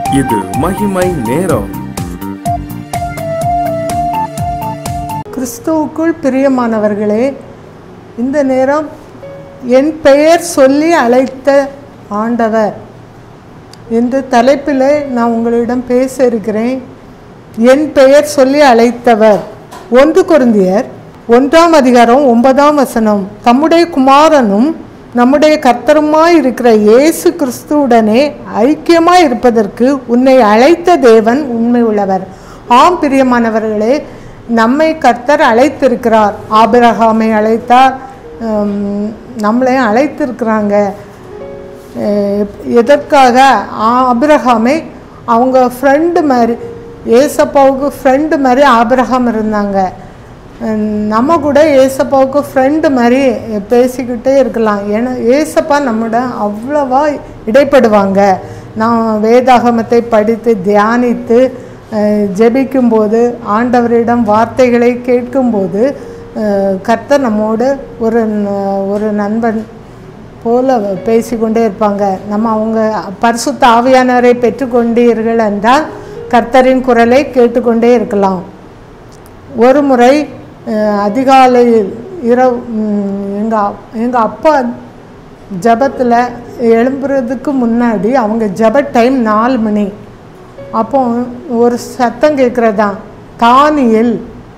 இது மகிமை நேரம் கிறிஸ்துவுக்குள் பிரியமானவர்களே இந்த நேரம் என் பெயர் சொல்லி அழைத்த ஆண்டவர் என்ற தலைப்பில் நான் உங்களிடம் பேச இருக்கிறேன் என் பெயர் சொல்லி அழைத்தவர் ஒன்று குருந்தியர் ஒன்றாம் அதிகாரம் ஒன்பதாம் வசனம் தம்முடைய குமாரனும் நம்முடைய கர்த்தருமாய் இருக்கிற இயேசு கிறிஸ்துவுடனே ஐக்கியமாய் இருப்பதற்கு உன்னை அழைத்த தேவன் உண்மை உள்ளவர் ஆம் பிரியமானவர்களே நம்மை கர்த்தர் அழைத்திருக்கிறார் ஆபிரகாமை அழைத்தார் ஹம், நம்மளையும் அழைத்திருக்கிறாங்க அஹ் எதற்காக ஆபிரகாமை அவங்க ஃப்ரெண்டு மாதிரி ஏசப்பாவுக்கு ஃப்ரெண்டு மாதிரி ஆபிரகாம் இருந்தாங்க ஹம், நம்ம கூட ஏசப்பாவுக்கு ஃப்ரெண்டு மாதிரி பேசிக்கிட்டே இருக்கலாம் ஏன்னா ஏசப்பா நம்மட அவ்வளவா இடைப்படுவாங்க நான் வேதாகமத்தை படித்து தியானித்து அஹ், ஜெபிக்கும்போது ஆண்டவரிடம் வார்த்தைகளை கேட்கும்போது அஹ், கர்த்தர் நம்மோடு ஒரு ந- ஒரு நண்பன் போல பேசிக்கொண்டே இருப்பாங்க நம்ம அவங்க பரிசுத்த ஆவியானவரை பெற்றுக்கொண்டீர்கள் என்றால் கர்த்தரின் குரலை கேட்டுக்கொண்டே இருக்கலாம் ஒரு முறை அஹ், அதிகாலையில் இரவு எங்கள் எங்கள் அப்பா ஜபத்தில் எழும்புறதுக்கு முன்னாடி அவங்க ஜப டைம் நாலு மணி அப்போ ஒரு சத்தம் கேட்குறதான் தானியல்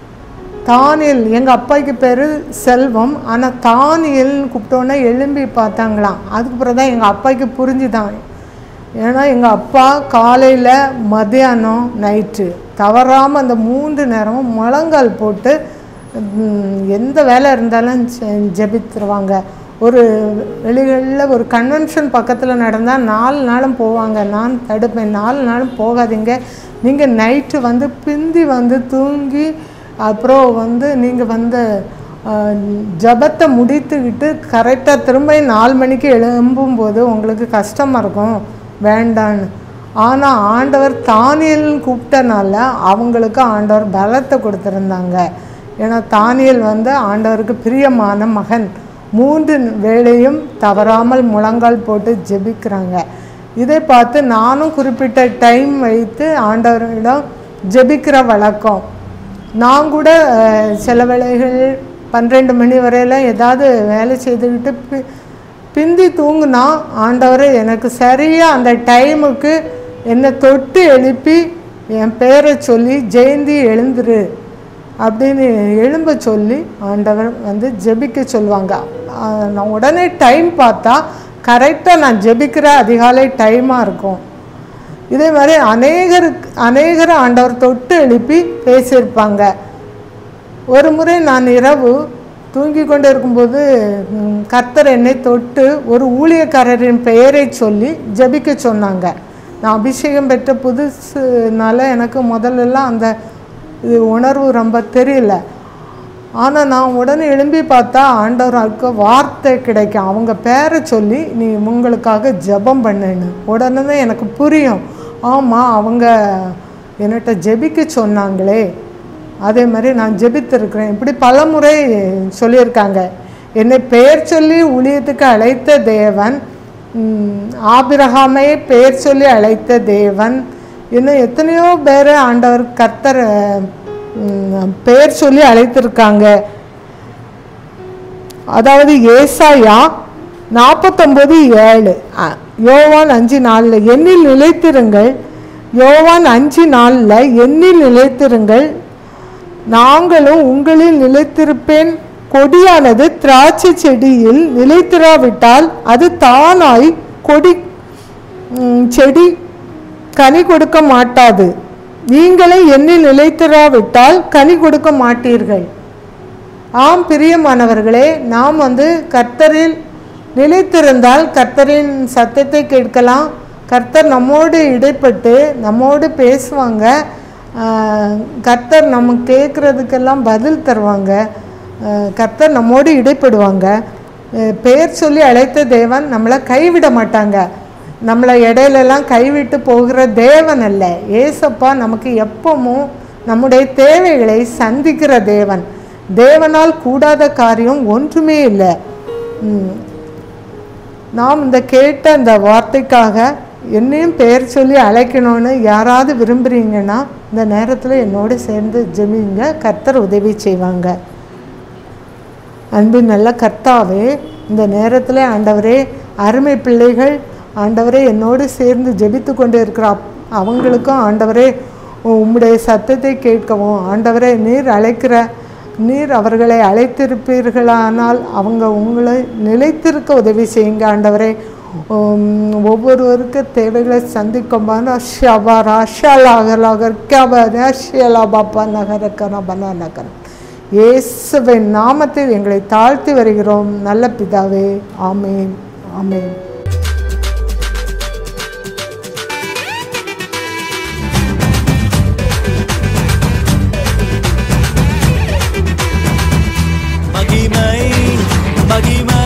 தானியல் எங்கள் அப்பாய்க்கு பேர் செல்வம் ஆனால் தானியல்னு கூப்பிட்டோன்னே எழும்பி பார்த்தாங்களாம் அதுக்கு பிறகு தான் எங்கள் அப்பாய்க்கு புரிஞ்சுதான் ஏன்னா எங்கள் அப்பா காலையில் மதியானம் நைட்டு தவறாமல் அந்த மூன்று நேரமும் முழங்கால் போட்டு ம், எந்த வேலை இருந்தாலும் செ- ஜெபித்துருவாங்க ஒரு வெளிகளில் ஒரு கன்வென்ஷன் பக்கத்தில் நடந்தால் நாலு நாளும் போவாங்க நான் தடுப்பேன் நாலு நாளும் போகாதீங்க நீங்கள் நைட்டு வந்து பிந்தி வந்து தூங்கி அப்புறம் வந்து நீங்கள் வந்து அஹ், ஜெபத்தை முடித்துக்கிட்டு கரெக்டாக திரும்ப நாலு மணிக்கு எழும்பும்போது உங்களுக்கு கஷ்டமாக இருக்கும் வேண்டான்னு ஆனால் ஆண்டவர் தானியல்னு கூப்பிட்டனால அவங்களுக்கு ஆண்டவர் பலத்தை கொடுத்துருந்தாங்க ஏன்னா தானியல் வந்து ஆண்டவருக்கு பிரியமான மகன் மூன்று வேளையும் தவறாமல் முழங்கால் போட்டு ஜெபிக்கிறாங்க இதை பார்த்து நானும் குறிப்பிட்ட டைம் வைத்து ஆண்டவரிடம் ஜெபிக்கிற வழக்கம் நான் கூட அஹ், சில வேளைகள் பன்னிரெண்டு மணி வரையில ஏதாவது வேலை செய்துக்கிட்டு பி- பிந்தி தூங்குனா ஆண்டவர் எனக்கு சரியாக அந்த டைமுக்கு என்னை தொட்டு எழுப்பி என் பேரை சொல்லி ஜெயந்தி எழுந்துரு அப்படின்னு எழும்ப சொல்லி ஆண்டவர் வந்து ஜெபிக்க சொல்லுவாங்க ஆஹ் நான் உடனே டைம் பார்த்தா கரெக்டாக நான் ஜெபிக்கிற அதிகாலை டைமாக இருக்கும் இதே மாதிரி அநேகருக்கு அநேகரை ஆண்டவர் தொட்டு எழுப்பி பேசியிருப்பாங்க ஒரு முறை நான் இரவு தூங்கி கொண்டு இருக்கும்போது ம், கர்த்தர் என்னை தொட்டு ஒரு ஊழியக்காரரின் பெயரை சொல்லி ஜெபிக்க சொன்னாங்க நான் அபிஷேகம் பெற்ற புதுசுனால எனக்கு முதல்லலாம் அந்த இது உணர்வு ரொம்ப தெரியல ஆனால் நான் உடனே எழும்பி பார்த்தா ஆண்டவருக்கு வார்த்தை கிடைக்கும் அவங்க பேரை சொல்லி நீ உங்களுக்காக ஜெபம் பண்ணுன்னு உடனே தான் எனக்கு புரியும் ஆமாம் அவங்க என்கிட்ட ஜெபிக்க சொன்னாங்களே அதே மாதிரி நான் ஜெபித்திருக்கிறேன் இப்படி பலமுறை சொல்லியிருக்காங்க என்னை பெயர் சொல்லி ஊழியத்துக்கு அழைத்த தேவன் ம், ஆபிரகாமை பெயர் சொல்லி அழைத்த தேவன் இன்னும் எத்தனையோ பேரை ஆண்டவர் கர்த்தர் ம், பெயர் சொல்லி அழைத்திருக்காங்க அதாவது ஏசாயா நாற்பத்தொம்பது ஏழு அ, யோவான் அஞ்சு நாலில் எண்ணில் நிலைத்திருங்கள் யோவான் அஞ்சு நாளில் எண்ணில் நிலைத்திருங்கள் நாங்களும் உங்களில் நிலைத்திருப்பேன் கொடியானது திராட்சை செடியில் நிலைத்திராவிட்டால் அது தானாய் கொடி ம், செடி கனி கொடுக்க மாட்டாது நீங்களே எண்ணில் நிலைத்திராவிட்டால் கனி கொடுக்க மாட்டீர்கள் ஆம் பிரியமானவர்களே நாம் வந்து கர்த்தரில் நிலைத்திருந்தால் கர்த்தரின் சத்தத்தை கேட்கலாம் கர்த்தர் நம்மோடு இடைப்பட்டு நம்மோடு பேசுவாங்க ஆஹ், கர்த்தர் நம்ம கேட்குறதுக்கெல்லாம் பதில் தருவாங்க ஆஹ், கர்த்தர் நம்மோடு இடைப்படுவாங்க அஹ், பெயர் சொல்லி அழைத்த தேவன் நம்மளை கைவிட மாட்டாங்க நம்மளை இடையிலெல்லாம் கைவிட்டு போகிற தேவன் அல்ல ஏசப்பா நமக்கு எப்பவும் நம்முடைய தேவைகளை சந்திக்கிற தேவன் தேவனால் கூடாத காரியம் ஒன்றுமே இல்லை ம். நாம் இந்த கேட்ட அந்த வார்த்தைக்காக என்னையும் பெயர் சொல்லி அழைக்கணும்னு யாராவது விரும்புகிறீங்கன்னா இந்த நேரத்தில் என்னோடு சேர்ந்து ஜெபிங்க கர்த்தர் உதவி செய்வாங்க அன்பு நல்ல கர்த்தாவே இந்த நேரத்தில் ஆண்டவரே அருமை பிள்ளைகள் ஆண்டவரே என்னோடு சேர்ந்து ஜெபித்து கொண்டு இருக்கிற அப்- அவங்களுக்கும் ஆண்டவரே உம்முடைய சத்தத்தை கேட்கவும் ஆண்டவரே நீர் அழைக்கிற நீர் அவர்களை அழைத்திருப்பீர்களானால் அவங்க உங்களை நிலைத்திருக்க உதவி செய்யுங்க ஆண்டவரே உம், ஒவ்வொருவருக்கு தேவைகளை சந்திக்கும் ஷபா ராஷாலாகலாகர் கேபா ஷியலா பாப்பா நகரக்கன பனா நகரம் இயேசுவின் நாமத்தில் எங்களை தாழ்த்தி வருகிறோம் நல்ல பிதாவே ஆமேன் ஆமேன் மகிமை மகிமை